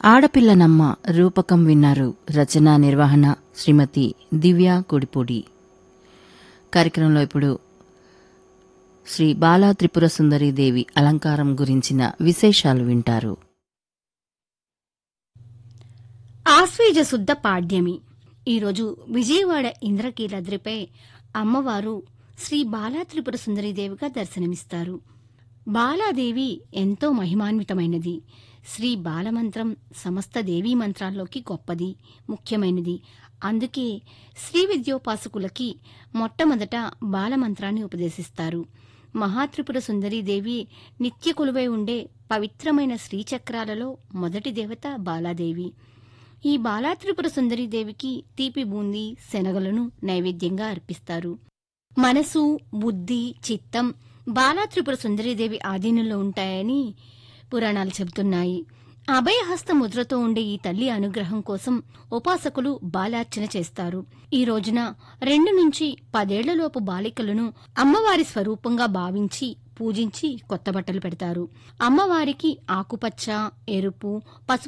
ఆడపిల్లనమ్మ రూపకం విన్నారు రచన నిర్వహణ శ్రీమతి దివ్య కొడిపూడి కార్యక్రమంలో ఇప్పుడు శ్రీ బాలా త్రిపుర సుందరి దేవి అలంకారం గురించిన విశేషాలు వింటారు ఆశ్వేజ శుద్ధ పాడ్యమి ఈరోజు విజయవాడ ఇంద్రకీలాద్రిపై అమ్మవారు శ్రీ బాలా త్రిపుర సుందరీదేవిగా దర్శనమిస్తారు బాలాదేవి ఎంతో మహిమాన్వితమైనది శ్రీ బాలమంత్రం సమస్త దేవీ మంత్రాల్లోకి గొప్పది ముఖ్యమైనది అందుకే శ్రీ విద్యోపాసకులకి మొట్టమొదట బాలమంత్రాన్ని ఉపదేశిస్తారు మహాత్రిపుర సుందరీదేవి నిత్య కొలువై ఉండే పవిత్రమైన శ్రీచక్రాలలో మొదటి దేవత బాలాదేవి ఈ బాలాత్రిపుర సుందరీదేవికి తీపి బూందీ శనగలను నైవేద్యంగా అర్పిస్తారు మనసు బుద్ధి చిత్తం బాలాత్రిపుర సుందరీదేవి ఆధీనంలో ఉంటాయని పురాణాలు చెబుతున్నాయి అభయహస్త ముద్రతో ఉండే ఈ తల్లి అనుగ్రహం కోసం ఉపాసకులు బాలార్చన చేస్తారు ఈ రోజున రెండు నుంచి పదేళ్లలోపు బాలికలను అమ్మవారి స్వరూపంగా భావించి పూజించి కొత్త బట్టలు పెడతారు అమ్మవారికి ఆకుపచ్చ ఎరుపు పసుపు